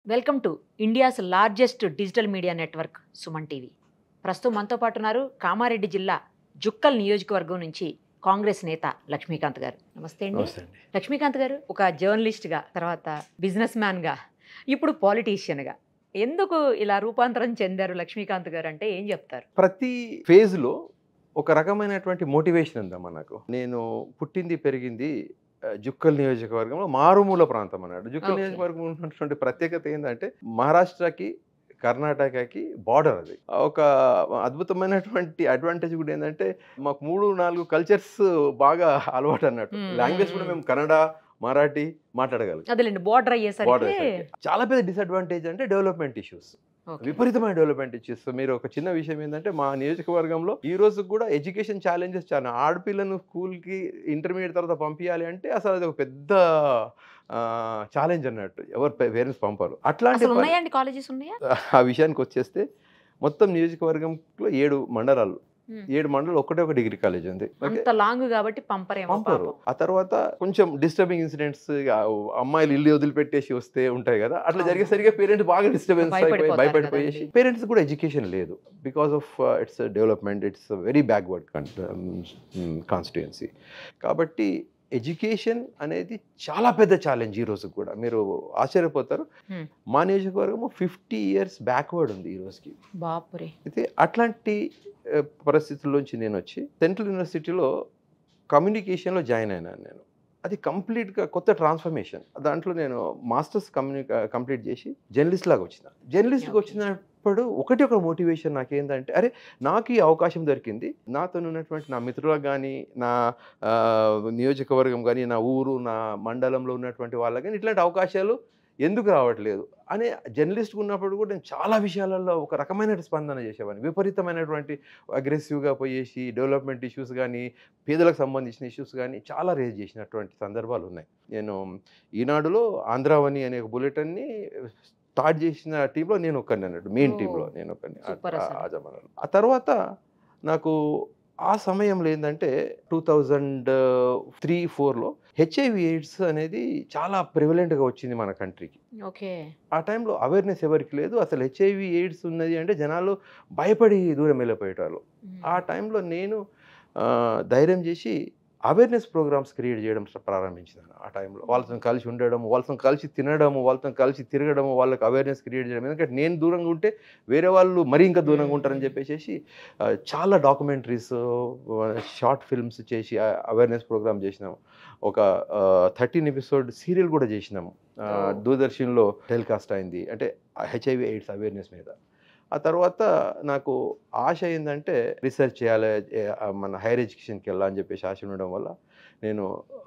Welcome to India's largest digital media network Suman TV ప్రస్తుతం మనతో పాటు ఉన్నారు కామారెడ్డి జిల్లా జుక్కల్ నియోజకవర్గం నుంచి కాంగ్రెస్ నేత లక్ష్మీకాంత్ గారు నమస్తే అండి నమస్తే అండి లక్ష్మీకాంత్ గారు ఒక జర్నలిస్ట్గా తర్వాత బిజినెస్ మ్యాన్గా ఇప్పుడు పాలిటీషియన్గా ఎందుకు ఇలా రూపాంతరం చెందారు లక్ష్మీకాంత్ గారు అంటే ఏం చెప్తారు ప్రతి ఫేజ్లో ఒక రకమైనటువంటి మోటివేషన్ ఉందమ్మా నాకు నేను పుట్టింది పెరిగింది ఆ, జుక్కల్ నియోజకవర్గంలో మారుమూల ప్రాంతం అన్నాడు జుక్కల్ Okay. నియోజకవర్గం ఉన్నటువంటి ప్రత్యేకత ఏంటంటే మహారాష్ట్రకి కర్ణాటకకి బార్డర్ అది ఒక అద్భుతమైనటువంటి అడ్వాంటేజ్ కూడా ఏంటంటే మాకు మూడు నాలుగు కల్చర్స్ బాగా అలవాటు అన్నట్టు Hmm. లాంగ్వేజ్ కూడా మేము కన్నడ మరాఠీ మాట్లాడగలం అదేలేండి బార్డర్ అయ్యేసరికి చాలా పెద్ద డిసడ్వాంటేజ్ అంటే డెవలప్మెంట్ ఇష్యూస్ Okay. విపరీతమైన డెవలప్మెంట్ ఇచ్చేస్ మీరు ఒక చిన్న విషయం ఏంటంటే మా నియోజకవర్గంలో ఈ రోజు కూడా ఎడ్యుకేషన్ ఛాలెంజెస్ చాలా ఆడపిల్లను స్కూల్కి ఇంటర్మీడియట్ తర్వాత పంపించాలి అంటే అసలు అది ఒక పెద్ద ఛాలెంజ్ అన్నట్టు ఎవరు పేరెంట్స్ పంపరు అట్లాంటి అసలు పరి- ఉన్నాయండి కాలేజెస్ ఉన్నాయా ఆ విషయానికి వచ్చేస్తే మొత్తం నియోజకవర్గంలో ఏడు మండలాలు Hmm. ఏడు మండలాలు ఒకటే ఒక డిగ్రీ కాలేజ్ ఉంది ఓకే అంత లాంగ్ కాబట్టి పంపరేమో పంపరు పాపం. ఆ తర్వాత కొంచెం డిస్టర్బింగ్ ఇన్సిడెంట్స్ అమ్మాయిలు ఇల్లు వదిలిపెట్టేసి వస్తే ఉంటాయి కదా అట్లా అవును. జరిగేసరికి పేరెంట్స్ బాగా డిస్టర్బెన్స్ అయిపోయి భయపడిపోతారు భయపడిపోయేసి కదండి. పేరెంట్స్ కూడా ఎడ్యుకేషన్ లేదు because of its development it's very backward constituency కాబట్టి ఎడ్యుకేషన్ అనేది చాలా పెద్ద ఛాలెంజ్ ఈ రోజు కూడా మీరు ఆశ్చర్యపోతారు Hmm. మా నియోజకవర్గము ఫిఫ్టీ ఇయర్స్ బ్యాక్వర్డ్ ఉంది ఈ రోజుకి బాపురే అయితే అట్లాంటి ఆ, పరిస్థితుల్లోంచి నేను వచ్చి సెంట్రల్ యూనివర్సిటీలో కమ్యూనికేషన్లో జాయిన్ అయినాను నేను అది కంప్లీట్గా కొత్త ట్రాన్స్ఫర్మేషన్ దాంట్లో నేను మాస్టర్స్ కమ్యూని కంప్లీట్ చేసి జర్నలిస్ట్ లాగా వచ్చిన జర్నలిస్ట్గా Okay. వచ్చినప్పుడు ఒకటి ఒక మోటివేషన్ నాకేంటంటే అరే నాకు ఈ అవకాశం దొరికింది నాతో ఉన్నటువంటి నా మిత్రులకు కానీ నా ఆ, నియోజకవర్గం కానీ నా ఊరు నా మండలంలో ఉన్నటువంటి వాళ్ళకి కానీ ఇట్లాంటి అవకాశాలు ఎందుకు రావట్లేదు అనే జర్నలిస్ట్ ఉన్నప్పుడు కూడా నేను చాలా విషయాలలో ఒక రకమైన స్పందన చేసేవాడిని విపరీతమైనటువంటి అగ్రెసివ్గా పోయేసి డెవలప్మెంట్ ఇష్యూస్ కానీ పేదలకు సంబంధించిన ఇష్యూస్ కానీ చాలా రేజ్ చేసినటువంటి సందర్భాలు ఉన్నాయి నేను ఈనాడులో ఆంధ్రావని అనే ఒక బులెటిన్ని స్టార్ట్ చేసిన టీంలో నేను ఒక్కడిని అన్నట్టు మెయిన్ ఓ, టీంలో నేను ఒక్కడిని ఆ- సూపర్ అసలు. ఆ జమానాలో ఆ తర్వాత నాకు ఆ సమయంలో ఏంటంటే టూ థౌజండ్ త్రీ ఫోర్లో హెచ్ఐవి ఎయిడ్స్ అనేది చాలా ప్రివలెంట్గా వచ్చింది మన కంట్రీకి ఓకే ఆ టైంలో అవేర్నెస్ ఎవరికి లేదు అసలు హెచ్ఐవి ఎయిడ్స్ ఉన్నది అంటే జనాలు భయపడి దూరం వెళ్ళిపోయేటారు ఆ టైంలో నేను ఆ, ధైర్యం చేసి అవేర్నెస్ ప్రోగ్రామ్స్ క్రియేట్ చేయడం ప్రారంభించినాను ఆ టైంలో వాళ్ళతో కలిసి ఉండడం వాళ్ళతో కలిసి తినడము వాళ్ళతో కలిసి తిరగడము వాళ్ళకి అవేర్నెస్ క్రియేట్ చేయడం ఎందుకంటే నేను దూరంగా ఉంటే వేరే వాళ్ళు మరీ ఇంకా దూరంగా ఉంటారని చెప్పేసి ఆ, చాలా డాక్యుమెంటరీస్ షార్ట్ ఫిల్మ్స్ చేసి అవేర్నెస్ ప్రోగ్రామ్ చేసినాము ఒక థర్టీన్ ఎపిసోడ్ సీరియల్ కూడా చేసినాము ఆ, Oh. దూరదర్శన్లో టెలికాస్ట్ అయింది అంటే హెచ్ఐవి ఎయిడ్స్ అవేర్నెస్ మీద ఆ తర్వాత నాకు ఆశ ఏంటంటే రీసెర్చ్ చేయాలి ఏ, ఆ, మన హైయర్ ఎడ్యుకేషన్కి వెళ్ళాలని చెప్పేసి ఆశ ఉండడం వల్ల నేను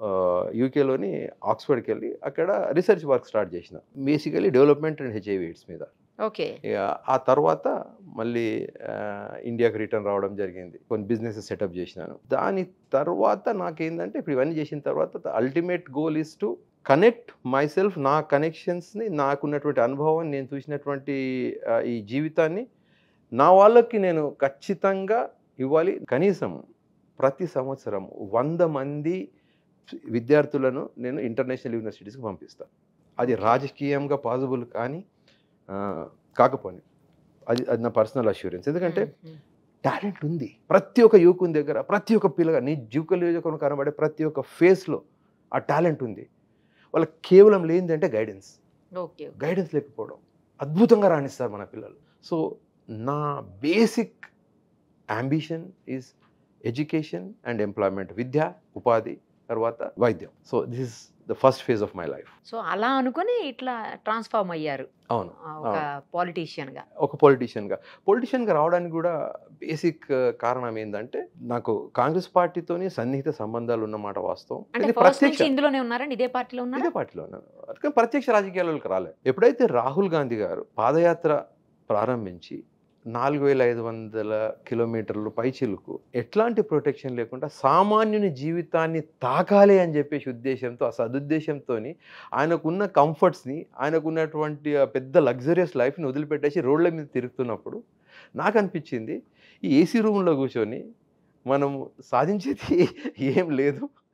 యూకేలోని ఆక్స్ఫర్డ్కి వెళ్ళి అక్కడ రీసెర్చ్ వర్క్ స్టార్ట్ చేసిన basically development and HIV AIDS మీద ఓకే ఇక ఆ తర్వాత మళ్ళీ ఆ, ఇండియాకి రిటర్న్ రావడం జరిగింది కొన్ని బిజినెస్ సెటప్ చేసినాను దాని తర్వాత నాకేంటంటే ఇప్పుడు ఇవన్నీ చేసిన తర్వాత ultimate goal is to connect myself నా కనెక్షన్స్ని నాకున్నటువంటి అనుభవం నేను చూసినటువంటి ఆ, ఈ జీవితాన్ని నా వాళ్ళకి నేను ఖచ్చితంగా ఇవ్వాలి కనీసం ప్రతి సంవత్సరం వంద మంది విద్యార్థులను నేను ఇంటర్నేషనల్ యూనివర్సిటీస్కి పంపిస్తాను అది రాజకీయంగా పాసిబుల్ కానీ ఆ, కాకపోని అది అది నా పర్సనల్ అష్యూరెన్స్ ఎందుకంటే టాలెంట్ ఉంది ప్రతి ఒక్క యువకుని దగ్గర ప్రతి ఒక్క పిల్లగా నీ జీవిక నియోజకవర్గం కనబడే ప్రతి ఒక్క ఫేస్లో ఆ టాలెంట్ ఉంది వాళ్ళకి కేవలం లేనిదంటే గైడెన్స్ ఓకే గైడెన్స్ లేకపోవడం అద్భుతంగా రాణిస్తారు మన పిల్లలు సో నా basic ambition is education and employment విద్య ఉపాధి తర్వాత వైద్యం so this is the first phase of my life so అలా అనుకొని ఇట్లా ట్రాన్స్ఫార్మ్ అయ్యారు అవును ఆ, ఒక పొలిటీషియన్ గా ఒక పొలిటీషియన్గా పొలిటీషియన్గా రావడానికి కూడా బేసిక్ కారణం ఏంటంటే నాకు కాంగ్రెస్ పార్టీతోని సన్నిహిత సంబంధాలు ఉన్నమాట వాస్తవం అంటే కానీ ఫస్ట్ నుంచి ఇందులోనే ఉన్నారండి ఇదే పార్టీలో ఇదే ఉన్నారా పార్టీలో ఉన్నాను అందుకని ప్రత్యక్ష రాజకీయాలకు రాలే ఎప్పుడైతే రాహుల్ గాంధీ గారు పాదయాత్ర ప్రారంభించి నాలుగు వేల ఐదు వందల కిలోమీటర్లు పైచిలుకు ఎట్లాంటి ప్రొటెక్షన్ లేకుండా సామాన్యుని జీవితాన్ని తాకాలి అని చెప్పేసి ఉద్దేశంతో ఆ సదుద్దేశంతో ఆయనకున్న కంఫర్ట్స్ని ఆయనకున్నటువంటి ఆ పెద్ద లగ్జరియస్ లైఫ్ని వదిలిపెట్టేసి రోడ్ల మీద తిరుగుతున్నప్పుడు నాకు అనిపించింది ఈ ఏసీ రూమ్లో కూర్చొని మనం సాధించేది ఏం లేదు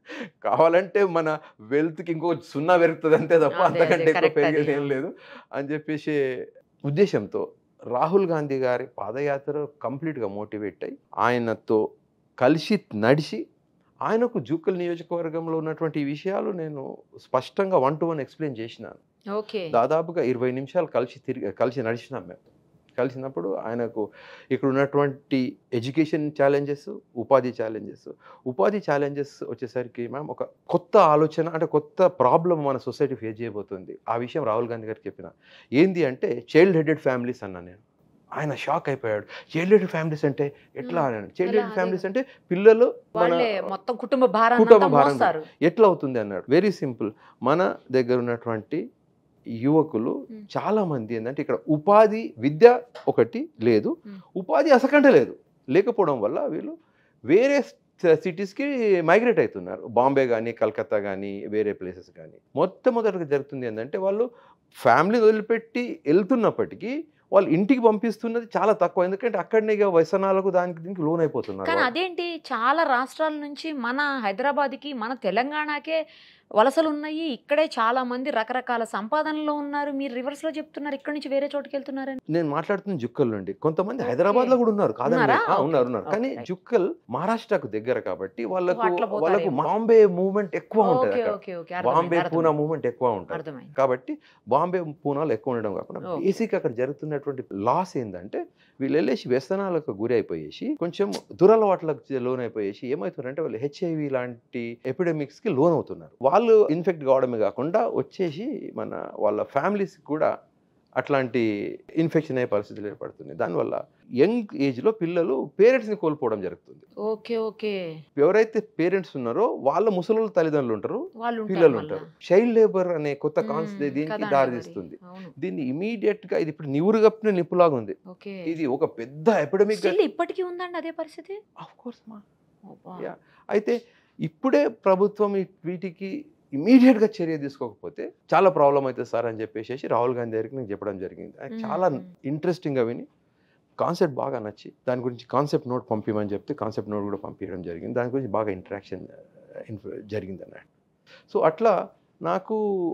కావాలంటే మన వెల్త్కి ఇంకో సున్నా పెరుగుతుంది అంతే తప్ప అదే, అదే, అంతకంటే ఎక్కువ correct అది. పెరిగేది ఏం లేదు అని చెప్పేసి ఉద్దేశంతో రాహుల్ గాంధీ గారి పాదయాత్ర కంప్లీట్గా మోటివేట్ అయ్యి ఆయనతో కలిసి నడిచి ఆయనకు జూకల్ నియోజకవర్గంలో ఉన్నటువంటి ఈ విషయాలు నేను స్పష్టంగా వన్ టు వన్ ఎక్స్ప్లెయిన్ చేసినాను ఓకే దాదాపుగా ఇరవై నిమిషాలు కలిసి తిరిగి కలిసి నడిచినాం మేము కలిసినప్పుడు ఆయనకు ఇక్కడ ఉన్నటువంటి ఎడ్యుకేషన్ ఛాలెంజెస్ ఉపాధి ఛాలెంజెస్ ఉపాధి ఛాలెంజెస్ వచ్చేసరికి మ్యామ్ ఒక కొత్త ఆలోచన అంటే కొత్త ప్రాబ్లం మన సొసైటీ ఫేస్ చేయబోతుంది ఆ విషయం రాహుల్ గాంధీ గారికి చెప్పిన ఏంది అంటే చైల్డ్ హెడెడ్ ఫ్యామిలీస్ అన్నా నేను ఆయన షాక్ అయిపోయాడు చైల్డ్ హెడెడ్ ఫ్యామిలీస్ అంటే ఎట్లా Hmm. అన్నాడు చైల్డ్ ఎలా? హెడెడ్ అదే ఫ్యామిలీస్ అంటే పిల్లలు మన వాళ్ళే మొత్తం కుటుంబ భారాన్ని కుటుంబ అంతా భారం మోస్తారు ఎట్లా అవుతుంది అన్నాడు వెరీ సింపుల్ మన దగ్గర ఉన్నటువంటి యువకులు Hmm. చాలా మంది ఏంటంటే ఇక్కడ ఉపాధి విద్య ఒకటి లేదు Hmm. ఉపాధి అసకంటే లేదు లేకపోవడం వల్ల వీళ్ళు వేరే సిటీస్కి మైగ్రేట్ అవుతున్నారు బాంబే కానీ కలకత్తా కానీ వేరే ప్లేసెస్ కానీ మొట్టమొదటిగా జరుగుతుంది ఏంటంటే వాళ్ళు ఫ్యామిలీని వదిలిపెట్టి వెళ్తున్నప్పటికీ వాళ్ళు ఇంటికి పంపిస్తున్నది చాలా తక్కువ ఎందుకంటే అక్కడనే ఇక వ్యసనాలకు దానికి దీనికి లోన్ అయిపోతున్నారు కానీ వాళ్ళు. అదేంటి చాలా రాష్ట్రాల నుంచి మన హైదరాబాద్కి మన తెలంగాణకే వలసలు ఉన్నాయి ఇక్కడే చాలా మంది రకరకాల సంపాదనలో ఉన్నారు మీరు రివర్స్ లో చెప్తున్నారు ఇక్కడ నుంచి వేరే చోటుకి వెళ్తున్నారని నేను మాట్లాడుతున్న జుక్కల్ నుండి కొంతమంది Okay. హైదరాబాద్ లో కూడా ఉన్నారు కాదండి ఉన్నారా? ఆ, Okay. ఉన్నారు ఉన్నారు కానీ Okay. జుక్కల్ మహారాష్ట్రకు దగ్గర కాబట్టి వాళ్ళకు అట్లా పోతారేమో. వాళ్ళకు బాంబే మూవ్మెంట్ ఎక్కువ ఉంటుంది ఓకే అక్కడ okay okay Bombay Poona movement ఎక్కువ ఉంటుంది అర్థమైంది కాబట్టి బాంబే పూనాలు ఎక్కువ ఉండడం కాకుండా Okay. బేసిక్ అక్కడ జరుగుతున్నటువంటి లాస్ ఏంటంటే వీళ్ళు వెళ్ళేసి వ్యసనాలకు గురి అయిపోయేసి కొంచెం దురలవాట్లకు లోన్ అయిపోయేసి ఏమవుతున్నారంటే వాళ్ళు హెచ్ఐవి లాంటి ఎపిడమిక్స్ కి లోన్ అవుతున్నారు వాళ్ళు ఇన్ఫెక్ట్ కావడమే కాకుండా వచ్చేసి మన వాళ్ళ ఫ్యామిలీస్ కూడా అట్లాంటి ఇన్ఫెక్షన్ అయ్యే పరిస్థితులు ఏర్పడుతుంది దానివల్ల యంగ్ ఏజ్లో పిల్లలు పేరెంట్స్ని కోల్పోవడం జరుగుతుంది ఓకే ఓకే ఎవరైతే పేరెంట్స్ ఉన్నారో వాళ్ళ ముసలి తల్లిదండ్రులు ఉంటారు వాళ్ళు పిల్లలు ఉంటారు ఉంటారు చైల్డ్ లేబర్ అనే కొత్త మ్మ్, కాన్సెప్ట్ కదా దీనికి అండి దారి మరి. తీస్తుంది అవును దీన్ని ఇమీడియట్ గా ఇది ఇప్పుడు నివురు కప్పిన నిప్పులాగా ఉంది ఓకే ఇది ఒక పెద్ద ఎపిడమిక్ Still ఇప్పటికీ ఉందండి అదే పరిస్థితి ఆఫ్ కోర్స్ మా అబ్బా. Yeah. అయితే ఇప్పుడే ప్రభుత్వం ఈ- వీటికి ఇమీడియట్ గా చర్య తీసుకోకపోతే చాలా ప్రాబ్లం అవుతుంది సార్ అని చెప్పేసి రాహుల్ గాంధీ దగ్గరికి నేను చెప్పడం జరిగింది ఆయన మ్మ్. చాలా ఇంట్రెస్టింగ్ గా విని కాన్సెప్ట్ బాగా నచ్చి దాని గురించి కాన్సెప్ట్ నోట్ పంపించమని చెప్తే కాన్సెప్ట్ నోట్ కూడా పంపించడం జరిగింది దాని గురించి బాగా ఇంటరాక్షన్ జరిగింది అన్నట్టు సో అట్లా నాకు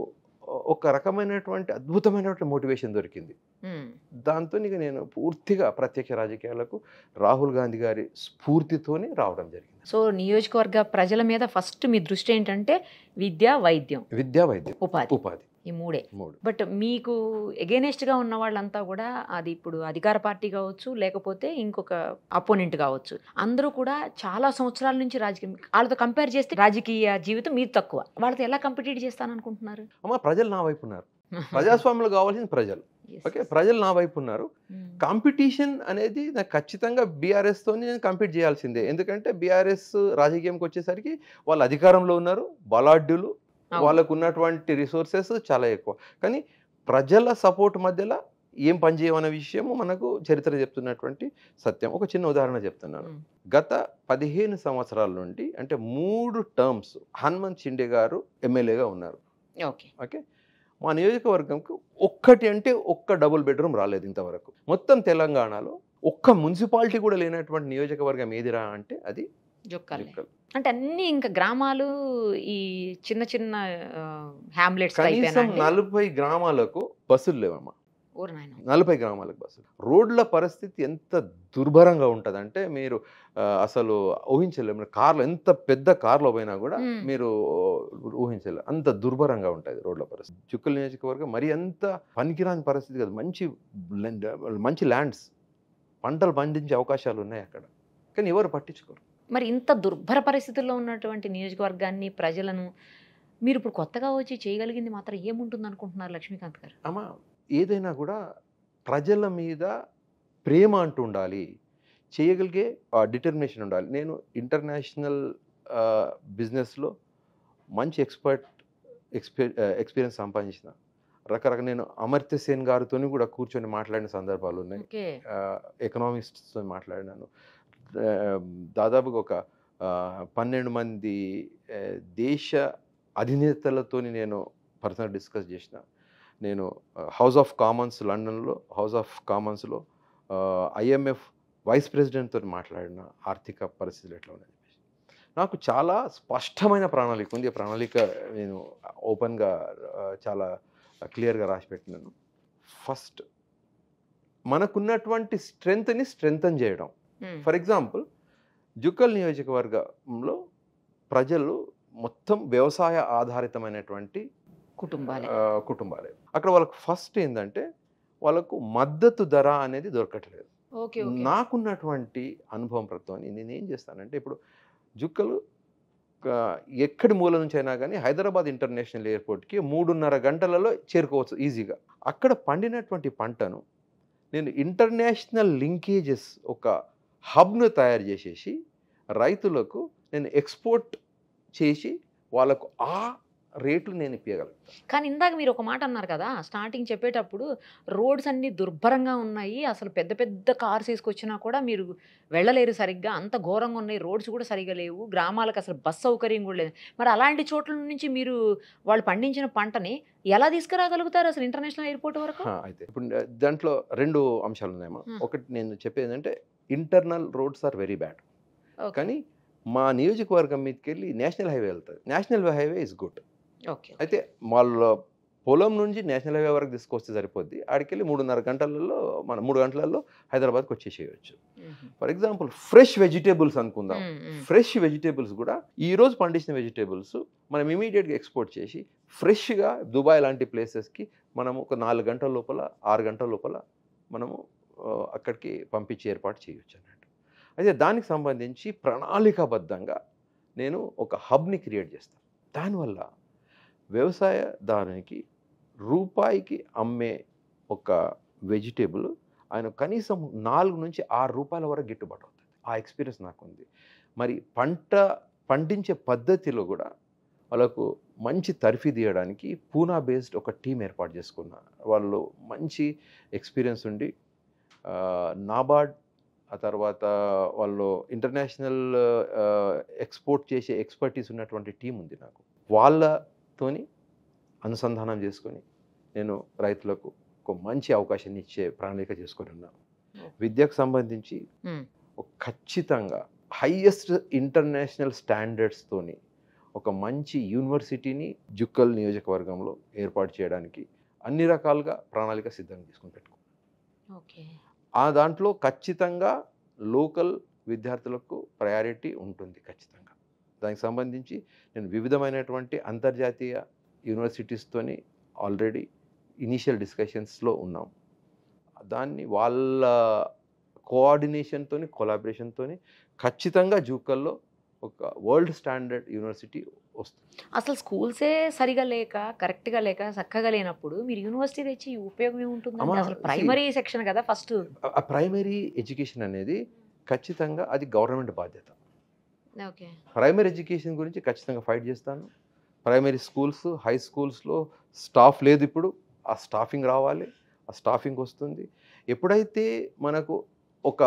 ఒక రకమైనటువంటి అద్భుతమైనటువంటి మోటివేషన్ దొరికింది మ్మ్. దాంతో ఇక నేను పూర్తిగా ప్రత్యక్ష రాజకీయాలకు రాహుల్ గాంధీ గారి స్ఫూర్తితోనే రావడం జరిగింది సో నియోజకవర్గ ప్రజల మీద ఫస్ట్ మీ దృష్టి ఏంటంటే విద్య వైద్యం విద్యా వైద్యం ఉపాధి ఉపాధి ఈ మూడే మూడు బట్ మీకు against గా ఉన్న వాళ్ళంతా కూడా అది ఇప్పుడు అధికార పార్టీ కావచ్చు లేకపోతే ఇంకొక అపోనెంట్ కావచ్చు అందరూ కూడా చాలా సంవత్సరాల నుంచి రాజకీయం వాళ్ళతో కంపేర్ చేస్తే రాజకీయ జీవితం మీరు తక్కువ వాళ్ళతో ఎలా కంపిటీట్ చేస్తాననుకుంటున్నారు అమ్మ ప్రజలు నా వైపు ఉన్నారు ప్రజాస్వామ్యంలో కావాల్సిన ప్రజలు Yes. ఓకే ప్రజలు నా వైపు ఉన్నారు మ్మ్. కాంపిటీషన్ అనేది నాకు ఖచ్చితంగా బీఆర్ఎస్ తోని నేను కంపీట్ చేయాల్సిందే ఎందుకంటే బీఆర్ఎస్ రాజకీయంకి వచ్చేసరికి వాళ్ళు అధికారంలో ఉన్నారు బలాఢ్యులు అవును. వాళ్ళకు ఉన్నటువంటి రిసోర్సెస్ చాలా ఎక్కువ కానీ ప్రజల సపోర్ట్ మధ్యలో ఏం పని చేయమనే విషయము మనకు చరిత్ర చెప్తున్నటువంటి సత్యం ఒక చిన్న ఉదాహరణ చెప్తున్నాను మ్మ్. గత పదిహేను సంవత్సరాల నుండి అంటే మూడు టర్మ్స్ హనుమంత్ షిండే గారు ఎమ్మెల్యేగా ఉన్నారు ఓకే ఓకే మా నియోజకవర్గంకు ఒక్కటి అంటే ఒక్క డబుల్ బెడ్రూమ్ రాలేదు ఇంతవరకు మొత్తం తెలంగాణలో ఒక్క మున్సిపాలిటీ కూడా లేనటువంటి నియోజకవర్గం ఏదిరా అంటే అది జొక్కాలే జుక్కల్. అంటే అన్ని ఇంకా గ్రామాలు ఈ చిన్న చిన్న హ్యామ్లెట్స్ కనీసం నలభై గ్రామాలకు బస్సులు లేవమ్మా ఊరు నాయన నలభై గ్రామాలకు బస్సులు రోడ్ల పరిస్థితి ఎంత దుర్భరంగా ఉంటుంది అంటే మీరు ఆ, అసలు ఊహించలేము కార్లు ఎంత పెద్ద కార్లో పోయినా కూడా మ్మ్. మీరు ఊహించలేరు అంత దుర్భరంగా ఉంటుంది రోడ్ల పరిస్థితి చుక్కల నియోజకవర్గం మరి అంత పనికిరాని పరిస్థితి కాదు మంచి ల్యాండ్- మంచి ల్యాండ్స్ పంటలు పండించే అవకాశాలు ఉన్నాయి అక్కడ కానీ ఎవరు పట్టించుకోరు మరి ఇంత దుర్భర పరిస్థితుల్లో ఉన్నటువంటి నియోజకవర్గాన్ని ప్రజలను మీరు ఇప్పుడు కొత్తగా వచ్చి చేయగలిగింది మాత్రం ఏముంటుంది అనుకుంటున్నారు లక్ష్మీకాంత్ గారు అమ్మ ఏదైనా కూడా ప్రజల మీద ప్రేమ అంటూ ఉండాలి చేయగలిగే డిటర్మినేషన్ ఉండాలి నేను ఇంటర్నేషనల్ బిజినెస్లో మంచి ఎక్స్పర్ట్ ఎక్స్పీ ఎక్స్పీరియన్స్ సంపాదించిన రకరకాల నేను అమర్త్య సేన్ గారితో కూడా కూర్చొని మాట్లాడిన సందర్భాలు ఉన్నాయి ఓకే ఎకనామిస్ట్తో మాట్లాడినాను ఆ, దాదాపుగా ఒక ఆ, పన్నెండు మంది ఆ, దేశ అధినేతలతోని నేను పర్సనల్ డిస్కస్ చేసిన నేను హౌస్ ఆఫ్ కామన్స్ లండన్లో హౌస్ ఆఫ్ కామన్స్లో ఐఎంఎఫ్ వైస్ ప్రెసిడెంట్తో మాట్లాడిన ఆర్థిక పరిస్థితులు ఎట్లా ఉన్నాయని చెప్పేసి నాకు చాలా స్పష్టమైన ప్రణాళిక ఉంది ఆ ప్రణాళిక నేను ఓపెన్గా ఆ, చాలా క్లియర్గా రాసి పెట్టినాను ఫస్ట్ మనకున్నటువంటి స్ట్రెంగ్త్ని స్ట్రెంగ్తన్ చేయడం ఉమ్, ఫర్ ఎగ్జాంపుల్ జుక్కల్ నియోజకవర్గంలో ప్రజలు మొత్తం వ్యవసాయ ఆధారితమైనటువంటి కుటుంబాలే ఆ, కుటుంబాలే అక్కడ వాళ్ళకు ఫస్ట్ ఏంటంటే వాళ్ళకు మద్దతు ధర అనేది దొరకట్లేదు ఓకే ఓకే నాకున్నటువంటి అనుభవం ప్రత్వం నేను ఏం చేస్తానంటే ఇప్పుడు జుక్కలు ఆ, ఎక్కడి మూల నుంచి అయినా కానీ హైదరాబాద్ ఇంటర్నేషనల్ ఎయిర్పోర్ట్కి మూడున్నర గంటలలో చేరుకోవచ్చు ఈజీగా అక్కడ పండినటువంటి పంటను నేను ఇంటర్నేషనల్ లింకేజెస్ ఒక హబ్ను తయారు చేసేసి రైతులకు నేను ఎక్స్పోర్ట్ చేసి వాళ్ళకు ఆ రేట్లు నేను ఇప్పగలుగుతాను కానీ ఇందాక మీరు ఒక మాట అన్నారు కదా స్టార్టింగ్ చెప్పేటప్పుడు రోడ్స్ అన్ని దుర్భరంగా ఉన్నాయి అసలు పెద్ద పెద్ద కార్స్ వేసుకొచ్చినా కూడా మీరు వెళ్ళలేరు సరిగ్గా అంత ఘోరంగా ఉన్నాయి రోడ్స్ కూడా సరిగ్గా లేవు గ్రామాలకు అసలు బస్ సౌకర్యం కూడా లేదు మరి అలాంటి చోట్ల నుంచి మీరు వాళ్ళు పండించిన పంటని ఎలా తీసుకురాగలుగుతారు అసలు ఇంటర్నేషనల్ ఎయిర్పోర్ట్ వరకు హా, అయితే ఇప్పుడు దాంట్లో రెండు అంశాలు ఉన్నాయమ్మా Hmm. ఒకటి నేను చెప్పేది ఏంటంటే internal roads are very bad okay కానీ మా నియోజకవర్గం మీదకి వెళ్ళి నేషనల్ హైవే వెళ్తుంది national highway is good okay అయితే వాళ్ళ పొలం నుంచి నేషనల్ హైవే వరకు తీసుకొస్తే సరిపోద్ది ఆడికెళ్ళి మూడున్నర గంటలలో మన మూడు గంటలలో హైదరాబాద్కి వచ్చేసేయచ్చు ఫర్ ఎగ్జాంపుల్ ఫ్రెష్ వెజిటేబుల్స్ అనుకుందాం ఫ్రెష్ వెజిటేబుల్స్ కూడా ఈ రోజు పండించిన వెజిటేబుల్స్ మనం ఇమీడియట్గా ఎక్స్పోర్ట్ చేసి ఫ్రెష్గా దుబాయ్ లాంటి ప్లేసెస్కి మనము ఒక నాలుగు గంటల లోపల ఆరు గంటల లోపల మనము ఆ, అక్కడికి పంపించే ఏర్పాటు చేయొచ్చు అన్నట్టు అయితే దానికి సంబంధించి ప్రణాళికాబద్ధంగా నేను ఒక హబ్ని క్రియేట్ చేస్తాను దానివల్ల వ్యవసాయదారునికి రూపాయికి అమ్మే ఒక వెజిటేబుల్ ఆయన కనీసం నాలుగు నుంచి ఆరు రూపాయల వరకు గిట్టుబాటు అవుతుంది ఆ ఎక్స్పీరియన్స్ నాకు ఉంది మరి పంట పండించే పద్ధతిలో కూడా వాళ్ళకు మంచి తర్ఫీ తీయడానికి పూనా బేస్డ్ ఒక టీం ఏర్పాటు చేసుకున్న వాళ్ళు మంచి ఎక్స్పీరియన్స్ ఉండి ఆ, నాబార్డ్ ఆ తర్వాత వాళ్ళు ఇంటర్నేషనల్ ఎక్స్పోర్ట్ చేసే ఎక్స్పర్టీస్ ఉన్నటువంటి టీం ఉంది నాకు వాళ్ళతోని అనుసంధానం చేసుకొని నేను రైతులకు ఒక మంచి అవకాశాన్ని ఇచ్చే ప్రణాళిక చేసుకొని ఉన్నాను విద్యకు సంబంధించి Hmm. ఒక ఖచ్చితంగా హైయెస్ట్ ఇంటర్నేషనల్ స్టాండర్డ్స్తోని ఒక మంచి యూనివర్సిటీని జుక్కల్ నియోజకవర్గంలో ఏర్పాటు చేయడానికి అన్ని రకాలుగా ప్రణాళిక సిద్ధంగా తీసుకుని పెట్టుకో ఓకే ఆ దాంట్లో ఖచ్చితంగా లోకల్ విద్యార్థులకు ప్రయారిటీ ఉంటుంది ఖచ్చితంగా దానికి సంబంధించి నేను వివిధమైనటువంటి అంతర్జాతీయ యూనివర్సిటీస్తోని ఆల్రెడీ ఇనీషియల్ డిస్కషన్స్లో ఉన్నాం దాన్ని వాళ్ళ కోఆర్డినేషన్తో కొలాబరేషన్తో ఖచ్చితంగా జూకల్లో ఒక వరల్డ్ స్టాండర్డ్ యూనివర్సిటీ వస్తుంది అసలు స్కూల్సే సరిగా లేక కరెక్ట్గా లేక చక్కగా లేనప్పుడు మీరు యూనివర్సిటీ తెచ్చి ఉపయోగం ఏముంటుంది అమ్మా, అసలు see- ప్రైమరీ సెక్షన్ కదా ఫస్ట్ ఆ ప్రైమరీ ఎడ్యుకేషన్ అనేది ఖచ్చితంగా అది గవర్నమెంట్ బాధ్యత ఓకే ప్రైమరీ ఎడ్యుకేషన్ గురించి ఖచ్చితంగా ఫైట్ చేస్తాను ప్రైమరీ స్కూల్స్ హై స్కూల్స్లో స్టాఫ్ లేదు ఇప్పుడు ఆ స్టాఫింగ్ రావాలి ఆ స్టాఫింగ్ వస్తుంది ఎప్పుడైతే మనకు ఒక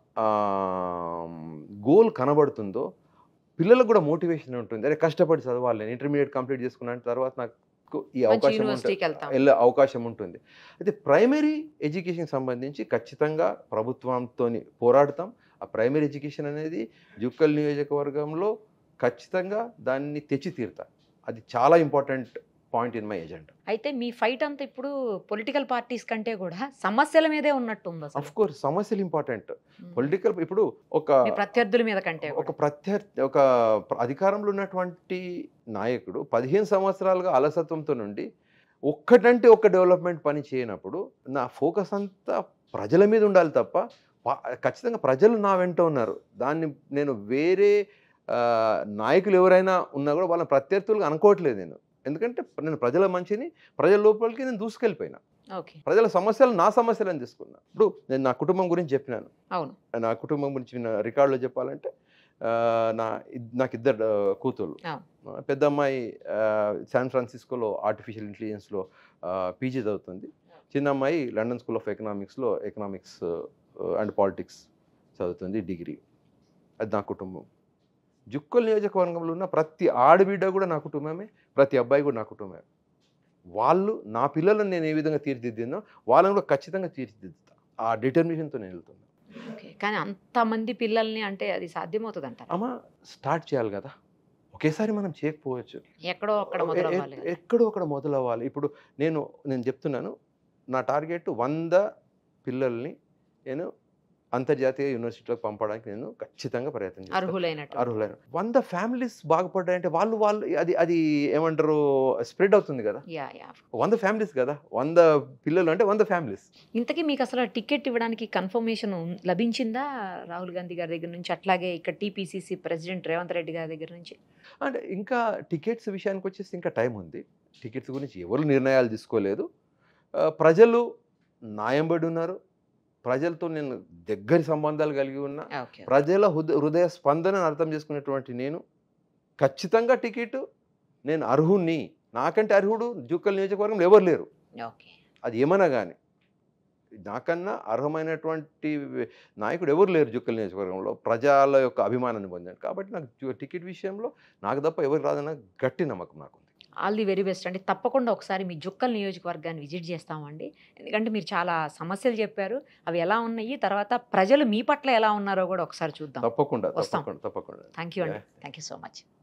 గోల్ కనబడుతుందో పిల్లలకు కూడా మోటివేషన్ ఉంటుంది అరే కష్టపడి చదవాలి నేను ఇంటర్మీడియట్ కంప్లీట్ చేసుకున్న తర్వాత నాకు ఈ మంచి అవకాశం ఉంటుంది యూనివర్సిటీకి వెళ్తాం వెళ్ళే అవకాశం ఉంటుంది అయితే ప్రైమరీ ఎడ్యుకేషన్ సంబంధించి ఖచ్చితంగా ప్రభుత్వంతో పోరాడతాం ఆ ప్రైమరీ ఎడ్యుకేషన్ అనేది జుక్కల్ నియోజకవర్గంలో ఖచ్చితంగా దాన్ని తెచ్చి తీరుతా అది చాలా important point in my agenda అయితే మీ ఫైట్ అంతా ఇప్పుడు పొలిటికల్ పార్టీస్ కంటే కూడా సమస్యల మీదే ఉన్నట్టు ఉంది అసలు అఫ్ కోర్స్ సమస్యలు ఇంపార్టెంట్ ఉమ్. పొలిటికల్ ఇప్పుడు ఒక మీ ప్రత్యర్థుల మీద కంటే ఒక కూడా. ప్రత్యర్థి ఒక ప్ర- అధికారంలో ఉన్నటువంటి నాయకుడు పదిహేను సంవత్సరాలుగా అలసత్వంతో నుండి ఒక్కటంటే ఒక్క డెవలప్మెంట్ పని చేయనప్పుడు నా ఫోకస్ అంతా ప్రజల మీద ఉండాలి తప్ప పా- ఖచ్చితంగా ప్రజలు నా వెంట ఉన్నారు దాన్ని నేను వేరే ఆ, నాయకులు ఎవరైనా ఉన్నా కూడా వాళ్ళని ప్రత్యర్థులుగా అనుకోవట్లేదు నేను ఎందుకంటే నేను ప్రజల మంచిని ప్రజల లోపలికి నేను దూసుకెళ్ళిపోయినా ఓకే ప్రజల సమస్యలు నా సమస్యలను తీసుకున్నా ఇప్పుడు నేను నా కుటుంబం గురించి చెప్పినాను అవును నా కుటుంబం గురించి నా రికార్డులో చెప్పాలంటే ఆ, నా ఇద్- నాకు ఇద్దరు ఆ, కూతుర్లు ఆ. ఆ, పెద్ద అమ్మాయి ఆ, శాన్ ఫ్రాన్సిస్కోలో ఆర్టిఫిషియల్ ఇంటెలిజెన్స్లో పీజీ చదువుతుంది చిన్న అమ్మాయి లండన్ స్కూల్ ఆఫ్ ఎకనామిక్స్లో ఎకనామిక్స్ అండ్ పాలిటిక్స్ చదువుతుంది డిగ్రీ అది నా కుటుంబం జుక్కల్ నియోజకవర్గంలో ఉన్న ప్రతి ఆడబిడ్డ కూడా నా కుటుంబమే ప్రతి అబ్బాయి కూడా నా కుటుంబమే వాళ్ళు నా పిల్లలను నేను ఏ విధంగా తీర్చిదిద్దినో వాళ్ళని కూడా ఖచ్చితంగా తీర్చిదిద్దుతా ఆ డిటర్మినేషన్తో నేను వెళ్తున్నాను ఓకే కానీ అంతమంది పిల్లల్ని అంటే అది సాధ్యమవుతుంది అంటారు అమ్మ స్టార్ట్ చేయాలి కదా ఒకేసారి మనం చేయకపోవచ్చు ఎక్కడో అక్కడ ఎ- మొదలవ్వాలి ఎ- కదా. ఎక్కడో అక్కడ మొదలవ్వాలి ఇప్పుడు నేను నేను చెప్తున్నాను నా టార్గెట్ వంద పిల్లల్ని నేను అంతర్జాతీయ యూనివర్సిటీలోకి పంపడానికి నేను ఖచ్చితంగా ప్రయత్నం చేస్తాను అర్హులైనట్టు అర్హులైన వంద ఫ్యామిలీస్ బాగుపడ్డాయంటే వాళ్ళు వాళ్ళు అది అది ఏమంటారు స్ప్రెడ్ అవుతుంది కదా యా యా వంద ఫ్యామిలీస్ కదా వంద పిల్లలు అంటే వంద ఫ్యామిలీస్ ఇంతకీ మీకు అసలు టికెట్ ఇవ్వడానికి కన్ఫర్మేషన్ లభించిందా రాహుల్ గాంధీ గారి దగ్గర నుంచి అట్లాగే ఇక్కడ టీపీసీసీ ప్రెసిడెంట్ రేవంత్ రెడ్డి గారి దగ్గర నుంచి అంటే ఇంకా టికెట్స్ విషయానికి వచ్చేసి ఇంకా టైం ఉంది టికెట్స్ గురించి ఎవరు నిర్ణయాలు తీసుకోలేదు ఆ, ప్రజలు నాయంబడి ఉన్నారు ప్రజలతో నేను దగ్గరి సంబంధాలు కలిగి ఉన్నా ఓకే ప్రజల హృదయ హృదయ స్పందనను అర్థం చేసుకునేటువంటి నేను ఖచ్చితంగా టికెట్ నేను అర్హుణ్ణి నాకంటే అర్హుడు జుక్కల్ నియోజకవర్గంలో ఎవరు లేరు ఓకే అది ఏమన్నా కానీ నాకన్నా అర్హమైనటువంటి నాయకుడు ఎవరు లేరు జుక్కల్ నియోజకవర్గంలో ప్రజల యొక్క అభిమానాన్ని పొందాను కాబట్టి నాకు జు- టికెట్ విషయంలో నాకు తప్ప ఎవరు రాదన్న గట్టి నమ్మకం నాకు ఉంది ఆల్ ది వెరీ బెస్ట్ అండి తప్పకుండా ఒకసారి మీ జుక్కల్ నియోజకవర్గాన్ని విజిట్ చేస్తామండి ఎందుకంటే మీరు చాలా సమస్యలు చెప్పారు అవి ఎలా ఉన్నాయి తర్వాత ప్రజలు మీ పట్ల ఎలా ఉన్నారో కూడా ఒకసారి చూద్దాం తప్పకుండా వస్తాం. తప్పకుండా తప్పకుండా థ్యాంక్ యూ అండి థ్యాంక్ యూ సో మచ్